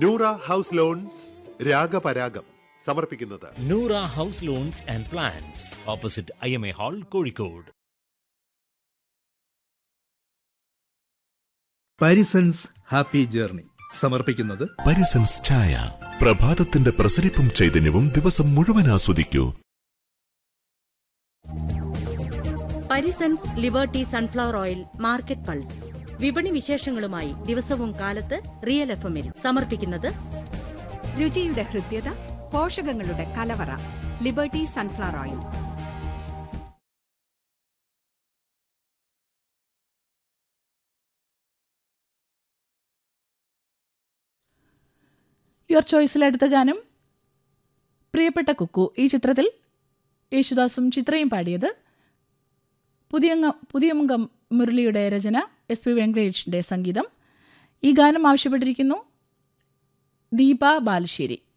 Noora house loans Ragaparagam സമർപ്പിക്കുന്നത് Noora house loans and plans opposite I M A hall Kozhikode Parisons happy journey സമർപ്പിക്കുന്നത് പരിസൻസ് ചായ പ്രഭാതത്തിന്റെ പ്രസരിപ്പും ചൈതന്യവും ദിവസം മുഴുവൻ ആസ്വദിക്കൂ Parisons liberty sunflower oil market pulse വിപണി വിശേഷങ്ങളുമായി ദിവസവും കാലത്ത് റിയൽ എഫ് എമ്മിൽ സമർപ്പിക്കുന്നത് രുചിയുടെ ഹൃദ്യത പോഷകങ്ങളുടെ കലവറ ലിബർട്ടി സൺഫ്ലവർ ഓയിൽ യുവർ ചോയ്സിൽ അടുത്ത ഗാനം പ്രിയപ്പെട്ട കുക്കു ഈ ചിത്രത്തിൽ യേശുദാസും ചിത്രയും പാടിയത് പുതിയങ്ങ പുതിയമുഖം മുരളിയുടെ രചന എസ് പി വെങ്കടേഷിൻ്റെ സംഗീതം ഈ ഗാനം ആവശ്യപ്പെട്ടിരിക്കുന്നു ദീപ ബാലുശ്ശേരി